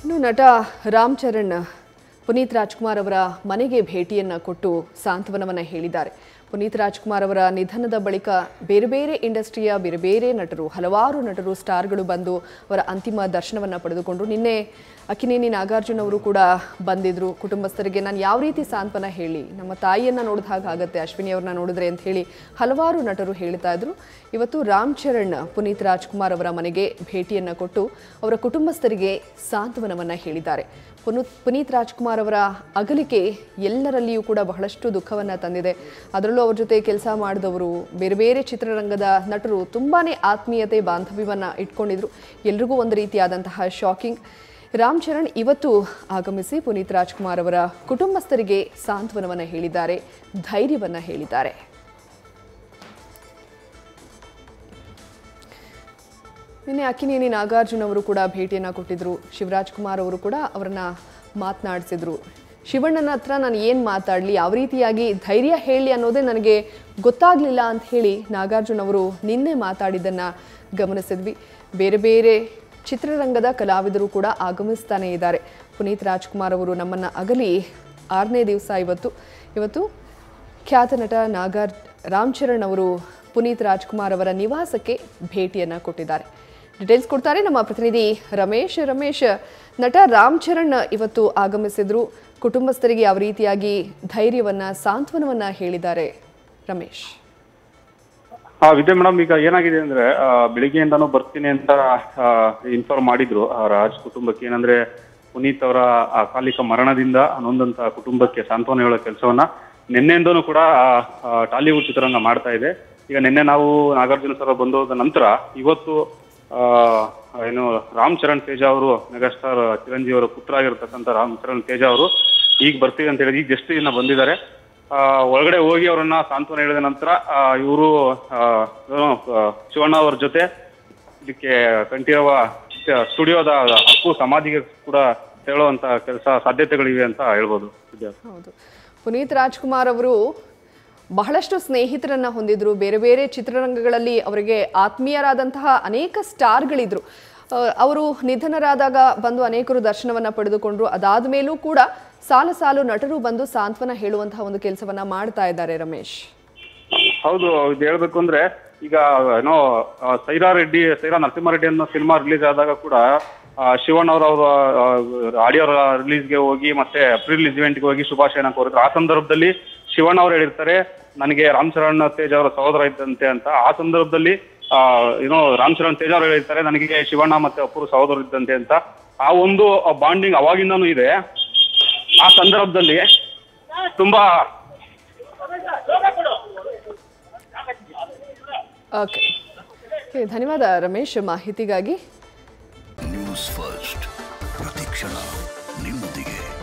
ಇನ್ನು ನಟ ರಾಮ್ ಚರಣ್ ಪುನೀತ್ ರಾಜ್ಕುಮಾರ್ ಅವರ ಮನೆಗೆ ಭೇಟಿಯನ್ನು ಕೊಟ್ಟು ಸಾಂತ್ವನವನ್ನು ಹೇಳಿದ್ದಾರೆ ಪುನೀತ್ ರಾಜ್ಕುಮಾರ್ ಅವರ ನಿಧನದ ಬಳಿಕ ಬೇರೆ ಬೇರೆ ಇಂಡಸ್ಟ್ರಿಯ ಬೇರೆ ಬೇರೆ ನಟರು ಹಲವಾರು ನಟರು ಸ್ಟಾರ್ಗಳು ಬಂದು ಅವರ ಅಂತಿಮ ದರ್ಶನವನ್ನು ಪಡೆದುಕೊಂಡ್ರು ನಿನ್ನೆ ಅಕಿನೇನಿ ನಾಗಾರ್ಜುನ್ ಅವರು ಕೂಡ ಬಂದಿದ್ರು ಕುಟುಂಬಸ್ಥರಿಗೆ ನಾನು ಯಾವ ರೀತಿ ಸಾಂತ್ವನ ಹೇಳಿ ನಮ್ಮ ತಾಯಿಯನ್ನು ನೋಡಿದ ಹಾಗೆ ಆಗತ್ತೆ ಅಶ್ವಿನಿ ಅವ್ರನ್ನ ನೋಡಿದ್ರೆ ಅಂತ ಹೇಳಿ ಹಲವಾರು ನಟರು ಹೇಳ್ತಾ ಇದ್ರು ಇವತ್ತು ರಾಮ್ ಚರಣ್ ಪುನೀತ್ ರಾಜ್ಕುಮಾರ್ ಅವರ ಮನೆಗೆ ಭೇಟಿಯನ್ನು ಕೊಟ್ಟು ಅವರ ಕುಟುಂಬಸ್ಥರಿಗೆ ಸಾಂತ್ವನವನ್ನು ಹೇಳಿದ್ದಾರೆ ಪುನು ಪುನೀತ್ ರಾಜ್ಕುಮಾರ್ ಅವರ ಅಗಲಿಕೆ ಎಲ್ಲರಲ್ಲಿಯೂ ಕೂಡ ಬಹಳಷ್ಟು ದುಃಖವನ್ನು ತಂದಿದೆ ಅದರಲ್ಲೂ ಅವ್ರ ಜೊತೆ ಕೆಲಸ ಮಾಡಿದವರು ಬೇರೆ ಬೇರೆ ಚಿತ್ರರಂಗದ ನಟರು ತುಂಬಾನೇ ಆತ್ಮೀಯತೆ ಬಾಂಧವ್ಯವನ್ನು ಇಟ್ಕೊಂಡಿದ್ರು ಎಲ್ರಿಗೂ ಒಂದು ರೀತಿಯಾದಂತಹ ಶಾಕಿಂಗ್ ರಾಮ್ ಚರಣ್ ಇವತ್ತು ಆಗಮಿಸಿ ಪುನೀತ್ ರಾಜ್ಕುಮಾರ್ ಅವರ ಕುಟುಂಬಸ್ಥರಿಗೆ ಸಾಂತ್ವನವನ್ನು ಹೇಳಿದ್ದಾರೆ ಧೈರ್ಯವನ್ನು ಹೇಳಿದ್ದಾರೆ ನಿನ್ನೆ ಅಕ್ಕಿನೇನಿ ನಾಗಾರ್ಜುನ್ ಅವರು ಕೂಡ ಭೇಟಿಯನ್ನು ಕೊಟ್ಟಿದ್ರು ಶಿವರಾಜ್ ಕುಮಾರ್ ಅವರು ಕೂಡ ಅವರನ್ನ ಮಾತನಾಡಿಸಿದ್ರು ಶಿವಣ್ಣನ ಹತ್ರ ನಾನು ಏನು ಮಾತಾಡಲಿ ಯಾವ ರೀತಿಯಾಗಿ ಧೈರ್ಯ ಹೇಳಿ ಅನ್ನೋದೇ ನನಗೆ ಗೊತ್ತಾಗಲಿಲ್ಲ ಅಂತ ಹೇಳಿ ನಾಗಾರ್ಜುನ್ ಅವರು ನಿನ್ನೆ ಮಾತಾಡಿದ್ದನ್ನು ಗಮನಿಸಿದ್ವಿ ಬೇರೆ ಬೇರೆ ಚಿತ್ರರಂಗದ ಕಲಾವಿದರು ಕೂಡ ಆಗಮಿಸ್ತಾನೆ ಇದ್ದಾರೆ ಪುನೀತ್ ರಾಜ್ಕುಮಾರ್ ಅವರು ನಮ್ಮನ್ನು ಅಗಲಿ ಆರನೇ ದಿವಸ ಇವತ್ತು ಇವತ್ತು ಖ್ಯಾತ ನಟ ನಾಗಾರ್ ರಾಮ್ ಚರಣ್ ಅವರು ಪುನೀತ್ ರಾಜ್ಕುಮಾರ್ ಅವರ ನಿವಾಸಕ್ಕೆ ಭೇಟಿಯನ್ನು ಕೊಟ್ಟಿದ್ದಾರೆ ಡೀಟೇಲ್ಸ್ ಕೊಡ್ತಾರೆ ನಮ್ಮ ಪ್ರತಿನಿಧಿ ರಮೇಶ್ ರಮೇಶ್ ನಟ ರಾಮ್ ಚರಣ್ ಇವತ್ತು ಆಗಮಿಸಿದ್ರು ಕುಟುಂಬಸ್ಥರಿಗೆ ಯಾವ ರೀತಿಯಾಗಿ ಧೈರ್ಯವನ್ನ ಸಾಂತ್ವನವನ್ನ ಹೇಳಿದ್ದಾರೆ ರಮೇಶ್ ಹಾ ವಿದ್ಯಾ ಮೇಡಮ್ ಈಗ ಏನಾಗಿದೆ ಅಂದ್ರೆ ಆ, ಬೆಳಿಗ್ಗೆಯಿಂದಾನು ಬರ್ತೀನಿ ಅಂತ ಇನ್ಫಾರ್ಮ್ ಮಾಡಿದ್ರು ಆ ರಾಜ್ ಕುಟುಂಬಕ್ಕೆ ಏನಂದ್ರೆ ಪುನೀತ್ ಅವರ ಅಕಾಲಿಕ ಮರಣದಿಂದ ನೊಂದಂತ ಕುಟುಂಬಕ್ಕೆ ಸಾಂತ್ವನ ಹೇಳೋ ಕೆಲಸವನ್ನ ನಿನ್ನೆಯಿಂದನೂ ಕೂಡ ಆ, ಆ, ಟಾಲಿವುಡ್ ಚಿತ್ರರಂಗ ಮಾಡ್ತಾ ಇದೆ ಈಗ ನಿನ್ನೆ ನಾವು ನಾಗಾರ್ಜುನ ಸರ್ ಬಂದೋದ ನಂತರ ಇವತ್ತು ಆ, ಏನು ರಾಮ್ ಚರಣ್ ತೇಜ ಅವರು ಮೆಗಾಸ್ಟಾರ್ ಚಿರಂಜೀವಿ ಅವರ ಪುತ್ರ ಆಗಿರ್ತಕ್ಕಂಥ ರಾಮ್ ಚರಣ್ ತೇಜ ಅವರು ಈಗ ಬರ್ತೀವಿ ಅಂತ ಹೇಳಿ ಈಗ ಜಸ್ಟ್ ಇನ್ನ ಬಂದಿದ್ದಾರೆ ಆ, ಒಳಗಡೆ ಹೋಗಿ ಅವರನ್ನ ಸಾಂತ್ವನ ಹೇಳಿದ ನಂತರ ಇವರು ಶಿವಣ್ಣ ಅವ್ರ ಜೊತೆ ಇದಕ್ಕೆ ಕಂಠೀರವ ಸ್ಟುಡಿಯೋದ ಹಕ್ಕು ಸಮಾಧಿಗೆ ಕೂಡ ಹೇಳುವಂತ ಕೆಲಸ ಸಾಧ್ಯತೆಗಳಿವೆ ಅಂತ ಹೇಳ್ಬೋದು ವಿದ್ಯಾ. ಹೌದು ಪುನೀತ್ ರಾಜ್ಕುಮಾರ್ ಅವರು ಬಹಳಷ್ಟು ಸ್ನೇಹಿತರನ್ನ ಹೊಂದಿದ್ರು ಬೇರೆ ಬೇರೆ ಚಿತ್ರರಂಗಗಳಲ್ಲಿ ಅವರಿಗೆ ಆತ್ಮೀಯರಾದಂತಹ ಅನೇಕ ಸ್ಟಾರ್ಗಳಿದ್ರು ಆ, ಅವರು ನಿಧನರಾದಾಗ ಬಂದು ಅನೇಕರು ದರ್ಶನವನ್ನ ಪಡೆದುಕೊಂಡ್ರು ಅದಾದ ಮೇಲೂ ಕೂಡ ಸಾಲು ಸಾಲು ನಟರು ಬಂದು ಸಾಂತ್ವನ ಹೇಳುವಂತಹ ಒಂದು ಕೆಲಸವನ್ನ ಮಾಡ್ತಾ ಇದ್ದಾರೆ ರಮೇಶ್ ಹೌದು ಇದು ಹೇಳ್ಬೇಕು ಅಂದ್ರೆ ಈಗ ಏನೋ ಆ, ಸೈರಾ ರೆಡ್ಡಿ ಸೈರಾ ನರಸಿಂಹಾರೆಡ್ಡಿ ಅನ್ನೋ ಸಿನಿಮಾ ರಿಲೀಸ್ ಆದಾಗ ಕೂಡ ಆ, ಶಿವಣ್ಣ ಅವರ ಆಡಿಯೋ ರಿಲೀಸ್ಗೆ ಹೋಗಿ ಮತ್ತೆ ಪ್ರೀ ರಿಲೀಸ್ ಇವೆಂಟ್ಗೆ ಹೋಗಿ ಶುಭಾಶಯನ ಕೋರಿದ್ರು ಆ ಸಂದರ್ಭದಲ್ಲಿ ಶಿವಣ್ಣ ಅವರು ಹೇಳಿರ್ತಾರೆ ನನಗೆ ರಾಮ್ ಚರಣ್ ತೇಜ್ ಅವರ ಸಹೋದರ ಇದ್ದಂತೆ ಅಂತ ಆ ಸಂದರ್ಭದಲ್ಲಿ ಆ, ಏನೋ ರಾಮ್ ಚರಣ್ ತೇಜ್ ಅವರು ಹೇಳಿರ್ತಾರೆ ನನಗೆ ಶಿವಣ್ಣ ಮತ್ತೆ ಅಪ್ಪರು ಸಹೋದರ ಇದ್ದಂತೆ ಅಂತ ಆ ಒಂದು ಬಾಂಡಿಂಗ್ ಅವಾಗಿಂದನೂ ಇದೆ ಆ ಸಂದರ್ಭದಲ್ಲಿ ತುಂಬಾ ಓಕೆ ಧನ್ಯವಾದ ರಮೇಶ್ ಮಾಹಿತಿಗಾಗಿ ನ್ಯೂಸ್ ಫಸ್ಟ್ ಪ್ರತಿಕ್ಷಣ ನಿಮ್ಮೊಂದಿಗೆ